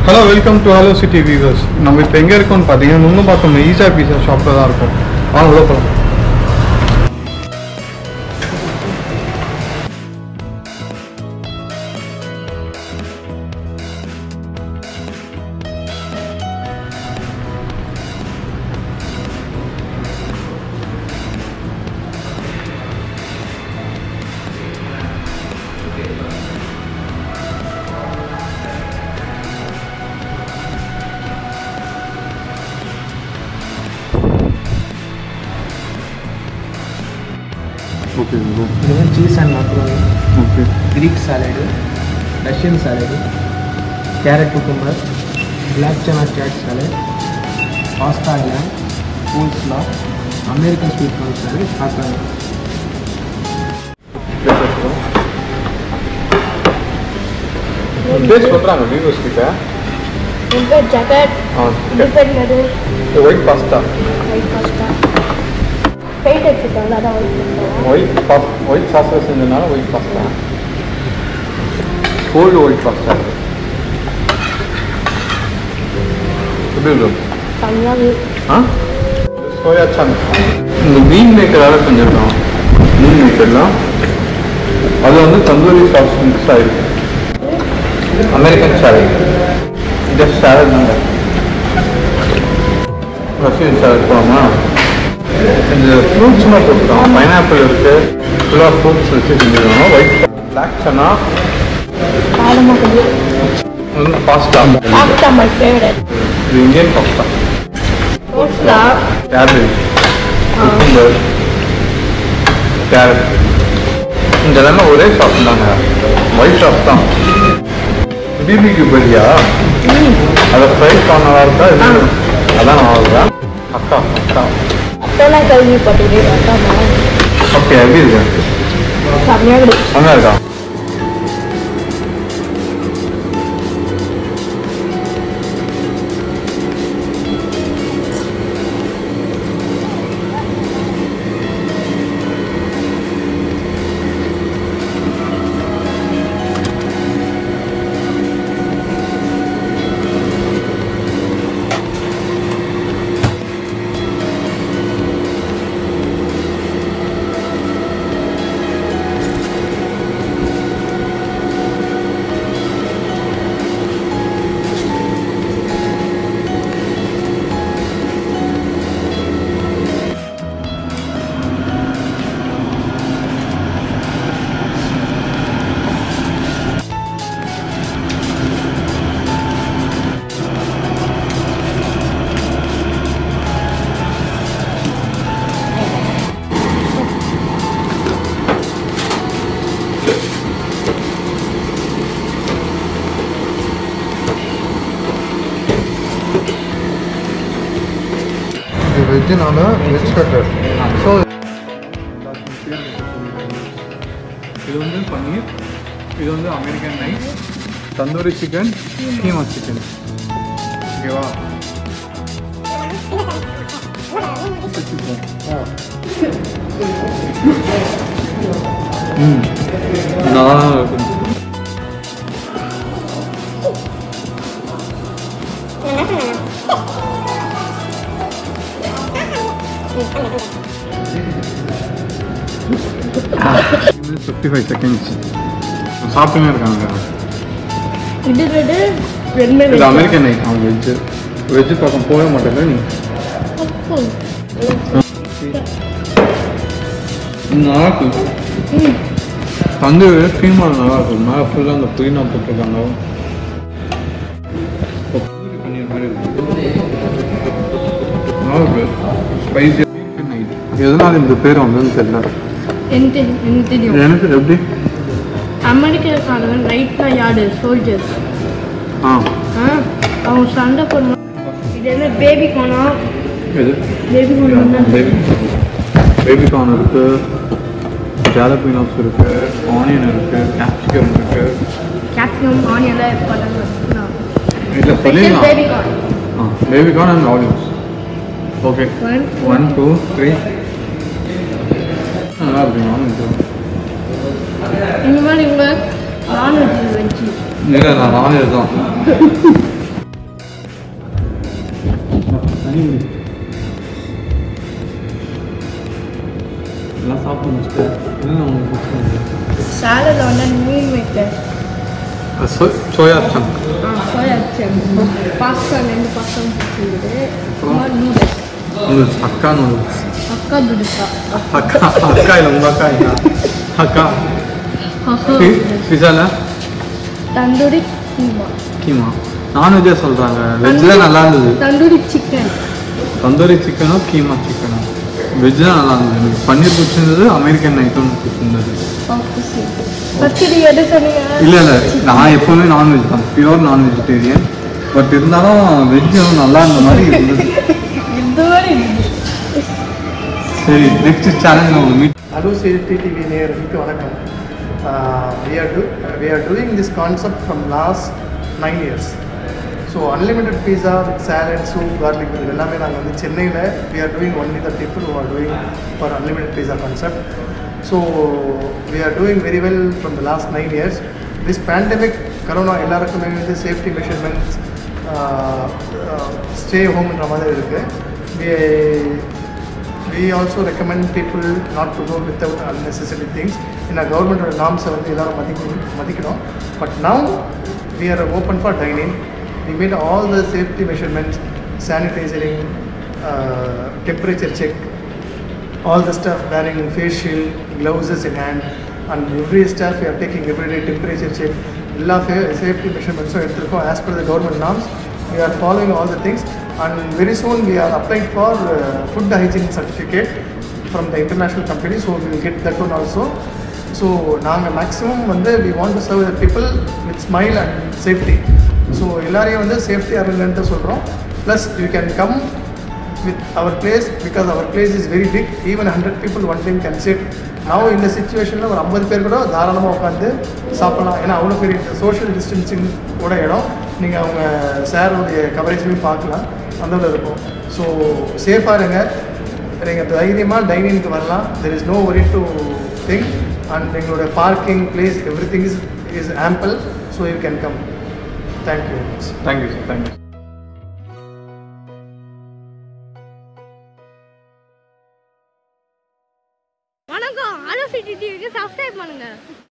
Hello welcome to Hello City viewers நம்ம இப்போ எங்கே இருக்கோம்னு பார்த்தீங்கன்னா இன்னும் பார்த்தோம் ஈஸா பீஸா ஷாப்பில் தான் இருக்கும் வாங்க உள்ள போகலாம் ஓகே இது வந்து cheese and macaroni okay Greek salad Russian salad carrot cucumber black chana chaat salad pasta எல்லாம் பூல்ஸ்லா அமெரிக்கன் ஸ்வீட் கார்ன் சாலட் காக்கானி டேஸ்ட் சொல்கிறாங்க வியூவர்ஸ் கிட்ட We've got jacket, ah different noodles, white pasta white pasta. Paint எடுத்துக்கோங்க அதான் white pasta. White பாஸ் white சாஸில் செஞ்சதுனால white pasta cold white pasta எப்படி இருக்கும் செம்மையாக ஆ சோயா சங்க் இந்த மீன் மேக்கரால் செஞ்சிருக்கோம் மீன் மேக்கர்லாம் அது வந்து தந்தூரி சாஸ் மிக்ஸ் ஆயிருக்கு அமெரிக்கன் சாலட் ஜஸ்ட் சாலட் தாங்க ரஷ்யன் சாலட் போகலாமா இந்த ஃப்ரூட்ஸ்லாம் போட்டுருக்கோம் பைனாப்பிள் இருக்குது ஃபுல்லாக ஃப்ரூட்ஸ் வச்சு செஞ்சுருக்காங்க ஒயிட் பிளாக் சனா காரமாக கொஞ்சம் வந்து பாஸ்தா பாஸ்தா மை ஃபேவரட் இது Indian pasta pasta cabbage cucumber carrot இதெல்லாம் ஒரே சாஸ் தாங்க ஒயிட் சாஸ் தான் பிபிக்கு பரியா அதை ஃப்ரை பண்ணதா இருக்கா இது அதான் நான் வாங்குறேன் அக்கா அக்கா அப்போலாம் கேள்விப்பட்டிருக்கேன் அக்காமா ஓகே எப்படி இருக்கு செம்மையாக இருக்கு அங்கே இருக்கா இது வெஜ்ஜுனால வெஜ் கட்டர் ஸோ இது வந்து பன்னீர் இது வந்து American nice tandoori chicken keema chicken ஓகேவா ம் நல்லா இருக்கும் ஃபிஃப்டி ஃபைவ் செகண்ட்ஸ் சாப்பிட்டுமே இருக்காங்க இது ரெண்டு ரெண்டுமே இது அமெரிக்கன் நைட் அவங்க வெஜ்ஜு வெஜ்ஜு பக்கம் போக மாட்டேங்க நீ நல்லா இருக்கு வந்து ஃபீமா நல்லா இருக்கும் மேலே ஃபுல்லாக அந்த புதினா போட்டிருக்காங்க பன்னீர் மாதிரி இருக்கு. நல்லா இருக்கு ஸ்பைசி நைட் எதனால இந்த பேர் வந்ததுன்னு தெரியல எனக்கு தெரியும் எனக்கு தெரியும் எனக்கு எப்படி அமெரிக்காக்காரங்க நைட்னா யாரு சோல்ஜர்ஸ் ஆ ஆ அவங்க சண்டை போடணும் இது என்ன பேபி கோனா எது பேபி கோனா பேபி பேபி கார்ன் இருக்கு ஜாலபினோஸ் இருக்கு ஆனியன் இருக்கு கேப்சிகம் இருக்கு கேப்சிகம் ஆனியெல்லாம் போட்டாங்க இல்லை ஸ்பெஷல் சொல்லிடலாம் baby corn ah baby corn and onions okay one one two three நல்லா இருக்கு நானும் இந்த மாதிரி இவங்க நான்வெஜ் வெஜ்ஜு இல்லை நான் நானே தான் எல்லாம் சாப்பிட்டு முடிச்சுட்டு என்ன உங்களுக்கு பிடிச்சிருந்தது சாலடில் வந்து meal maker soya chunk ah soya chunk pasta ரெண்டு பாஸ்தா பிடிச்சிருக்குது அப்புறமா நூடுல்ஸ் நூடுல்ஸ் அக்கா நூடுல்ஸ் அக்கா துடுக்கா அக்கா அக்கா இல்லை உங்கள் அக்கா இல்லை அக்கா பிஸால தந்தூரி கீமா கீமா நான்வெஜ்ஜாக சொல்கிறாங்க வெஜ்ஜில் நல்லா இருந்தது தந்தூரி சிக்கன் தந்தூரி சிக்கனோ கீமா சிக்கனோ வெஜ்ஜில் நல்லா இருந்தது எனக்கு பன்னீர் பிடிச்சிருந்தது அமெரிக்கன் நைட்டும் பிடிச்சிருந்தது பச்சடி எது சொன்னீங்க இல்லை இல்லை நான் எப்போவுமே நான்வெஜ் தான் பியூர் நான் வெஜிடேரியன் பட் இருந்தாலும் வெஜ் நல்லா இருந்த மாதிரி இருந்தது இந்த மாதிரி சரி நெக்ஸ்ட் சேலஞ்ச் உங்களுக்கு மீட் ஹலோ சிடி டிவி நேயர்களுக்கு வணக்கம் we are do we are doing this concept from last nine years so unlimited pizza with salad soup garlic இது எல்லாமே நாங்கள் வந்து சென்னையில் we are doing only the people who are doing for unlimited pizza concept so we are doing very well from the last nine years this pandemic corona எல்லாருக்குமே வந்து safety measurements stay ஹோம்ன்ற மாதிரி இருக்குது we also recommend people not to go without unnecessary things in our government norms வந்து எல்லாரும் மதிக்கணும் மதிக்கணும் but now we are open for dining we made all the safety measurements sanitizing uh, temperature check all the stuff wearing face shield gloves in hand and every staff we are taking everyday temperature check எல்லா safety மெஷர்மெண்ட்ஸும் எடுத்திருக்கோம் as per the government norms we are following all the things and very soon we are applying for uh, food hygiene certificate from the international company so we will get that one also so நாங்கள் maximum வந்து we want to serve the people with smile and safety so எல்லாரையும் வந்து safety arrangement சொல்கிறோம் plus you can come with our place because our place is very big even 100 people one time can sit now இந்த சுச்சுவேஷனில் ஒரு ஐம்பது பேர் கூட தாராளமாக உட்காந்து சாப்பிடலாம் ஏன்னா அவ்வளோ பெரிய சோஷியல் டிஸ்டன்சிங் கூட இடம் நீங்கள் அவங்க சாரோடைய கவரேஜுமே பார்க்கலாம் அந்த அளவு இருக்கும் ஸோ சேஃபாக இருங்க நீங்கள் தைரியமாக டைனிங்க்கு வரலாம் there is no worry to think and எங்களோட parking place everything is is ample so you can come thank you very much thank you sir thank you வணக்கம் ஆலோசி டிவிக்கு சப்ஸ்கிரைப் பண்ணுங்க